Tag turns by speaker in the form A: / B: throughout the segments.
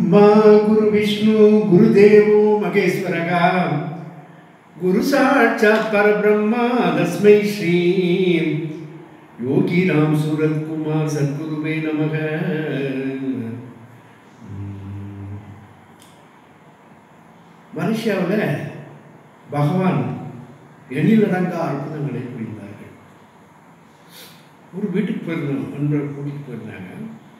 A: ब्रह्मा गुरुविष्णु गुरुदेवो महेश्वरः गुरु साक्षात् परब्रह्मा तस्मै श्री योगीराम सूरत कुमार सद्गुरुवे नमः மலேசியாவில் பகவான் எண்ணிலடங்கா அற்புதங்களை புரிந்தார்கள் ஒரு வீட்டுக்கு போயிருந்தோம் நண்பர் கூட்டிகிட்டு போயிருந்தாங்க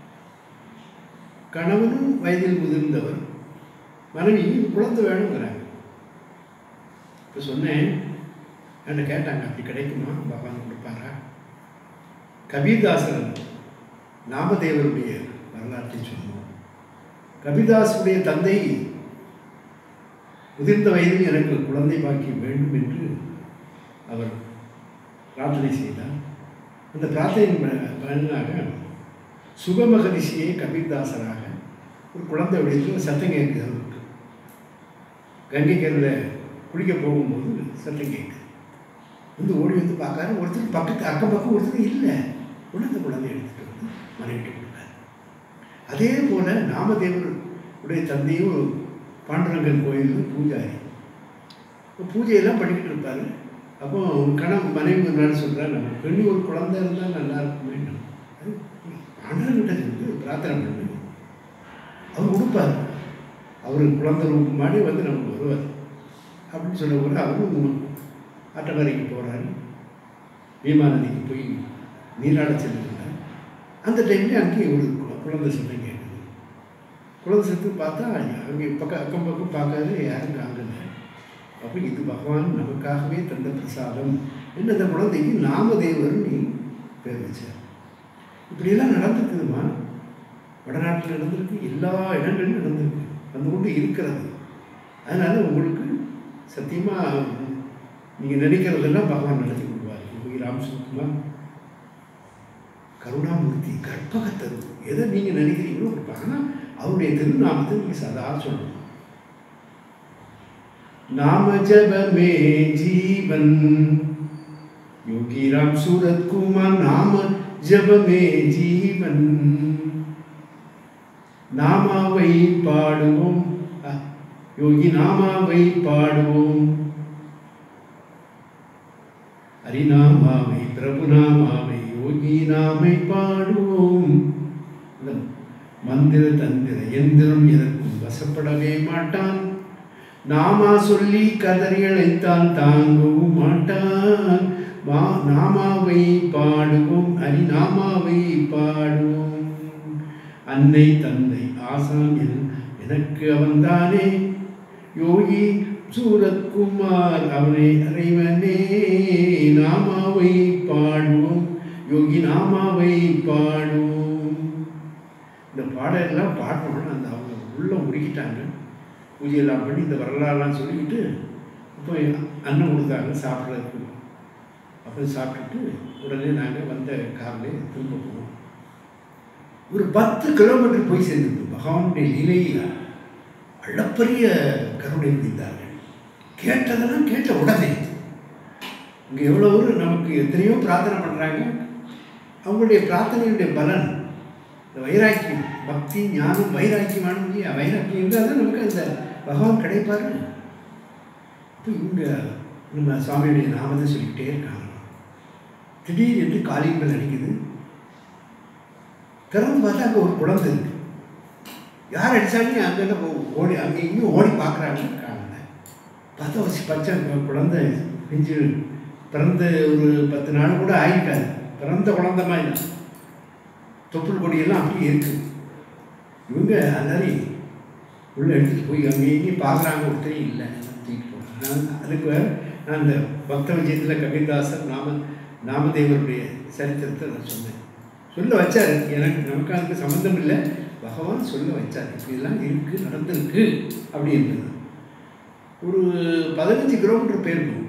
A: கணவனும் வயதில் முதிர்ந்தவர் மனைவி குழந்தை வேணுங்கிறாங்க இப்போ சொன்னேன் என்ன கேட்டாங்க அப்படி கிடைக்குமா பகவான் கொடுப்பாரா கபீர்தாசன் நாமதேவருடைய வரலாற்றை சொன்னோம் கபிதாசுடைய தந்தை முதிர்ந்த வயதில் எனக்கு குழந்தை பாக்கியம் வேண்டும் என்று அவர் பிரார்த்தனை செய்தார் அந்த பிரார்த்தனையின் ப- பலனாக சுகமகரிஷியே கபீர்தாசராக ஒரு குழந்தை வடிவத்தில் சத்தம் கேட்குது அவருக்கு கங்கை கரையில் குளிக்க போகும்போது சத்தம் கேட்குது வந்து ஓடி வந்து பார்க்காரு ஒருத்தர் பக்கத்து அக்கம் பக்கம் ஒருத்தர் இல்லை உடனே அந்த குழந்தைய எடுத்துகிட்டு வந்து மனைவிட்டு கொடுத்தாரு அதே போல் நாமதேவர் உடைய தந்தையும் ஒரு பாண்டுரங்கன் கோயிலில் பூஜாரி இப்ப பூஜையெல்லாம் பண்ணிக்கிட்டு இருப்பார் அப்போ கணவன் மனைவி ஒரு நாள் சொல்கிறார் நம்ம பெண்ணு ஒரு குழந்தை இருந்தால் நல்லா இருக்குமே அது பாண்டுரங்கிட்ட சொல்லி பிரார்த்தனை பண்ணுங்க அவர் கொடுப்பார் அவர் குழந்தை ரூபம் மாதிரி வந்து நமக்கு வருவார் அப்படின்னு சொல்ல போது அவரும் ஆட்டக்கரைக்கு போகிறாரு பீமா நதிக்கு போய் நீராட செல்லுகிறார் அந்த டைம்லேயே அங்கேயும் ஒரு கு- குழந்தை சத்தம் கேட்குது குழந்தை சத்தம் பார்த்தா அங்கே பக்கம் அக்கம் பக்கம் பார்க்காது யாரும் காங்கல அப்போ இது பகவான் நமக்காகவே தந்த பிரசாதம் என்ன அந்த குழந்தைக்கு நாமதேவர்னு பேர் வச்சார் இப்படியெல்லாம் நடந்துருக்குதுமா வடநாட்டில் நடந்திருக்கு எல்லா இடங்களிலும் நடந்திருக்கு வந்து கொண்டு இருக்கிறது அதனால் உங்களுக்கு சத்தியமாக நீங்கள் நினைக்கிறதெல்லாம் பகவான் நடத்தி கொடுப்பார் இப்போ ராமசுகுமார் கருணாமூர்த்தி கற்பகத்தரு எதை நீங்கள் நினைக்கிறீங்களோ கொடுப்பாங்க ஆனால் அவருடைய திருநாமத்தை நீங்கள் சதா சொல்லணும் நாம ஜபமே ஜீவன் யோகிராம் சூரத்குமார் நாம ஜபமே ஜீவன் நாமாவை பாடுவோம் அ, யோகி நாமாவை பாடுவோம் ஹரிநாமாவை பிரபுநாமாவை யோகி நாமை பாடுவோம் இந்த மந்திர தந்திர எந்திரம் எதற்கும் வசப்படவே மாட்டான் நாமா சொல்லி கதறி அழைத்தான் தாங்கவும் மாட்டான் மா நாமாவை பாடுவோம் ஹரிநாமாவை பாடுவோம் அன்னை தந்தை ஆசான் என்- எனக்கு அவன்தானே யோகி சூரத்குமார் அவனை அறைவனே நாமாவை பாடுவோம் யோகி நாமாவை பாடுவோம் இந்த பாடலாம் பாடணும்னு அந்த அவங்க உள்ள உருக்கிட்டாங்க பூஜையெல்லாம் பண்ணி இந்த வரலாறுலாம் சொல்லிக்கிட்டு இப்போ அன்னம் கொடுத்தாங்க சாப்பிட்றதுக்கு அப்போ சாப்பிட்டுட்டு உடனே நாங்கள் வந்த கார்லேயே திரும்ப போனோம் ஒரு பத்து கிலோமீட்டர் போய் சேர்ந்துருந்தோம் பகவானுடைய லீலையை அளப்பரிய கருணை புரிந்தார்கள் கேட்டதெல்லாம் கேட்ட உடனே இங்கே எவ்வளோ பேர் நமக்கு எத்தனையோ பிரார்த்தனை பண்ணுறாங்க அவங்களுடைய பிரார்த்தனையுடைய பலன் இந்த வைராக்கியம் பக்தி ஞானம் வைராக்கியம் வேணும் இல்லையா வைராக்கியம் இருந்தால் தான் நமக்கு அந்த பகவான் கிடைப்பாரு இப்போ இவங்க நம்ம சுவாமியுடைய நாமத்தை சொல்லிக்கிட்டே இருக்காங்க திடீர் என்று காலிங் bell அடிக்குது திறந்து பார்த்தா அங்கே ஒரு குழந்தை இருக்கு யார் அடித்தாலும் அங்கே ஓடி அங்கே இங்கேயும் ஓடி பார்க்குறாங்க காணல பார்த்தா ஒரு பச்சை கு- குழந்தை பிஞ்சு பிறந்த ஒரு பத்து நாள் கூட ஆகிட்டாரு பிறந்த குழந்தை மாதிரி தான். தொப்புள் கொடியெல்லாம் அப்படியே இருக்கு இவங்க அதனால உள்ள எடுத்துட்டு போய் அங்கே இங்கேயும் பார்க்குறாங்க ஒருத்தரையும் இல்லை தூக்கிட்டு போகிறாங்க நான் அதுக்கு நான் அந்த பக்த விஜயத்தில் கபிதாசர் நாம நாமதேவருடைய சரித்திரத்தை நான் சொன்னேன் சொல்ல வச்சார் எனக்கு நமக்கு அதுக்கு சம்மந்தம் இல்லை பகவான் சொல்ல வச்சார் இப்படியெல்லாம் இருக்குது நடந்திருக்கு அப்படின்றது ஒரு பதினஞ்சு கிலோமீட்டர் போயிருக்கும்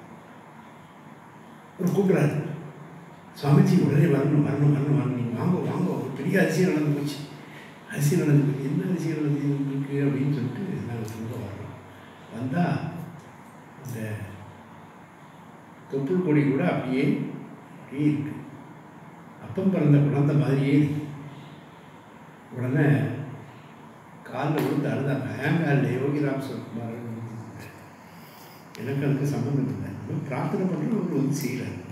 A: ஒரு கூப்பிட்றாரு சுவாமிஜி உடனே வரணும் வரணும் வரணும் வரணும் நீங்கள் வாங்க வாங்க ஒரு பெரிய அதிசயம் நடந்து போச்சு அதிசயம் நடந்து போச்சு என்ன அதிசயம் நடந்து இருக்கு அப்படின்னு சொல்லிட்டு நாங்கள் திரும்ப வர்றோம் வந்தால் அந்த தொப்புள் கொடி கூட அப்படியே அப்படியே இருக்கு அப்பம் பிறந்த குழந்தை மாதிரியே இருக்கு உடனே காலில் விழுந்து அழுதாங்க ஹேங்கால் யோகிராம் சுகுமார் எனக்கு அதுக்கு சம்மந்தம் இல்லை நம்ம பிரார்த்தனை பண்ணுறோம் அவர் வந்து செய்கிறார்